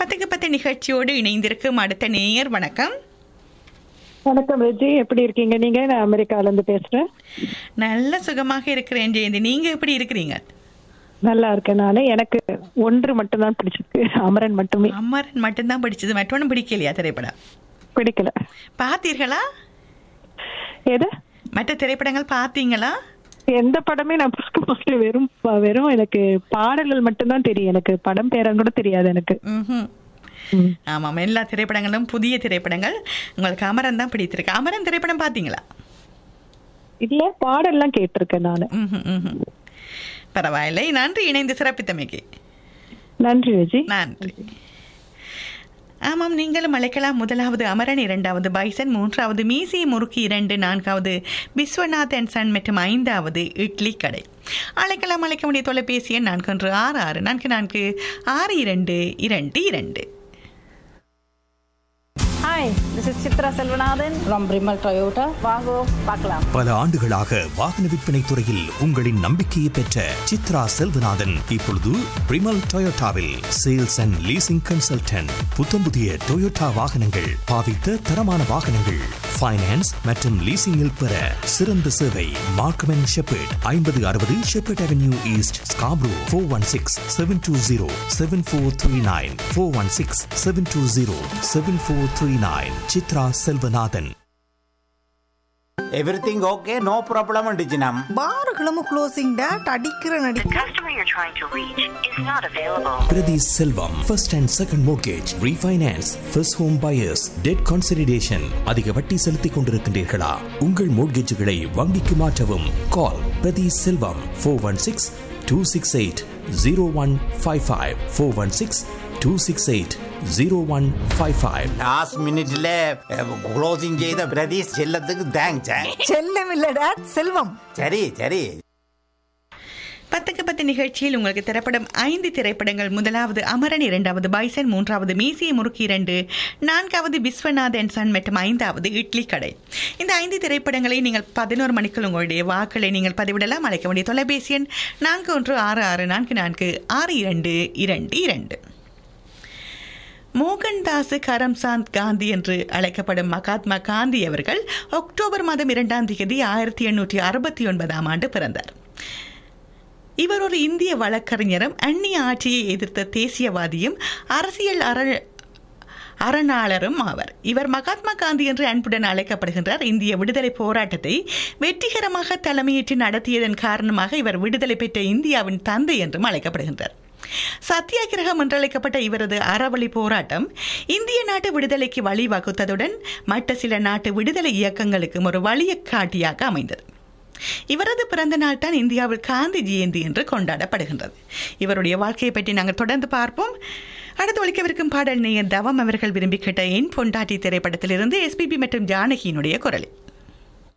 பத்துக்கு பத்து நிகழ்ச்சியோடு இணைந்திருக்கும் அடுத்த நேயர் வணக்கம் வணக்கம் ரெஜி எப்படி இருக்கீங்க நீங்க நான் அமெரிக்கால இருந்து பேசுறேன் நல்ல சுகமாக இருக்கிறேன் ஜெயந்தி நீங்க எப்படி இருக்கிறீங்க நல்லா இருக்கேன் நானு எனக்கு ஒன்று மட்டும்தான் பிடிச்சிருக்கு அமரன் மட்டுமே அமரன் மட்டும்தான் பிடிச்சது மற்றொன்னும் பிடிக்கலையா திரைப்படம் பிடிக்கல பார்த்தீர்களா எது மற்ற திரைப்படங்கள் பார்த்தீங்களா எந்த படமே நான் பார்க்க மாட்டேன் வெறும் ப- வெறும் எனக்கு பாடல்கள் மட்டும்தான் தெரியும் எனக்கு படம் பேரன் கூட தெரியாது எனக்கு ம்ஹும். ம். ஆமாம் எல்லா திரைப்படங்களும் புதிய திரைப்படங்கள் உங்களுக்கு அமரன் தான் பிடித்திருக்கு அமரன் திரைப்படம் பார்த்தீங்களா இல்ல பாடல்லாம் கேட்டிருக்கேன் நானு ம்ஹும், ம்ஹும். பரவாயில்லை நன்றி இணைந்து சிறப்பித்தமைக்கு நன்றி ரெஜி நன்றி ஆமாம் நீங்களும் அழைக்கலாம் முதலாவது அமரன் இரண்டாவது பைசன் மூன்றாவது மீசி முறுக்கி இரண்டு நான்காவது விஸ்வநாத் அண்ட் சன் மற்றும் ஐந்தாவது இட்லி கடை அழைக்கலாம் அழைக்க வேண்டிய தொலைபேசி எண் நான்கு ஒன்று ஆறு ஆறு நான்கு நான்கு ஆறு இரண்டு இரண்டு இரண்டு hi this is Chitra Selvanathan from Primal Toyota வாங்கோ பார்க்கலாம் பல ஆண்டுகளாக வாகன விற்பனை துறையில் உங்களின் நம்பிக்கையை பெற்ற சித்ரா செல்வநாதன் இப்பொழுது பிரிமல் டொயோட்டாவில் சேல்ஸ் அண்ட் லீசிங் கன்சல்டன்ட் புத்தம்புதிய டொயோட்டா வாகனங்கள் பாவித்த தரமான வாகனங்கள் ஃபைனான்ஸ் மற்றும் லீசிங்கில் பெற சிறந்த சேவை மார்க்கம் அண்ட் ஷெப்பர்ட் ஐம்பது அறுபது Sheppard avenue east Scarborough four one six seven two zero seven four three nine four one six seven two zero seven four three nine Chitra Selvanathan everything okay no problem டிஜினம் பாருகளும் closing date அடிக்கிற நடி The customer you're trying to reach is not available. Prati Selvam, first and second mortgage, refinance, first home buyers, debt consolidation. அதிக வட்டி செலுத்திக் கொண்டிருக்கின்றீர்களா உங்கள் மோட்கேஜுகளை வங்கிக்கு மாற்றவும் call Prathi Selvam four one six two six eight zero one five five four one six two six eight zero one five five last மினிட்ல closing செய்த பிரதீஷ் செல்லத்துக்கு thanks செல்லம் இல்ல டேட் செல்வம் சரி சரி பத்துக்கு பத்து நிகழ்ச்சியில் உங்களுக்கு திரைப்படம் ஐந்து திரைப்படங்கள் முதலாவது அமரன் இரண்டாவது பைசன் மூன்றாவது மீசிய முறுக்கி இரண்டு நான்காவது விஸ்வநாத் அண்ட் சன் மற்றும் ஐந்தாவது இட்லி கடை இந்த ஐந்து திரைப்படங்களை நீங்கள் பதினோரு மணிக்குள் உங்களுடைய வாக்களை நீங்கள் பதிவிடலாம் அழைக்க வேண்டிய தொலைபேசி எண் நான்கு ஒன்று ஆறு ஆறு நான்கு நான்கு ஆறு இரண்டு இரண்டு இரண்டு மோகன்தாஸ் கரம்சாந்த் காந்தி என்று அழைக்கப்படும் மகாத்மா காந்தி அவர்கள் அக்டோபர் மாதம் இரண்டாம் தேதி ஆயிரத்தி எண்ணூற்றி அறுபத்தி ஒன்பதாம் ஆண்டு பிறந்தார் இவர் ஒரு இந்திய வழக்கறிஞரும் அந்நிய ஆட்சியை எதிர்த்த தேசியவாதியும் அரசியல் அற அரணாளரும் ஆவர் இவர் மகாத்மா காந்தி என்று அன்புடன் அழைக்கப்படுகின்றார் இந்திய விடுதலை போராட்டத்தை வெற்றிகரமாக தலைமையேற்று நடத்தியதன் காரணமாக இவர் விடுதலை பெற்ற இந்தியாவின் தந்தை என்றும் அழைக்கப்படுகின்றார் சத்தியாகிரகம் என்றழைக்கப்பட்ட இவரது அறவழி போராட்டம் இந்திய நாட்டு விடுதலைக்கு வழிவகுத்ததுடன் மற்ற சில நாட்டு விடுதலை இயக்கங்களுக்கும் ஒரு வழிகாட்டியாக அமைந்தது இவரது பிறந்த நாள் தான் இந்தியாவில் காந்தி ஜெயந்தி என்று கொண்டாடப்படுகின்றது இவருடைய வாழ்க்கையை பற்றி நாங்கள் தொடர்ந்து பார்ப்போம் அடுத்து ஒழிக்கவிருக்கும் பாடல் நேயர் தவம் அவர்கள் விரும்பி கேட்ட என் பொண்டாட்டி திரைப்படத்திலிருந்து எஸ்பிபி மற்றும் ஜானகியினுடைய குரலில்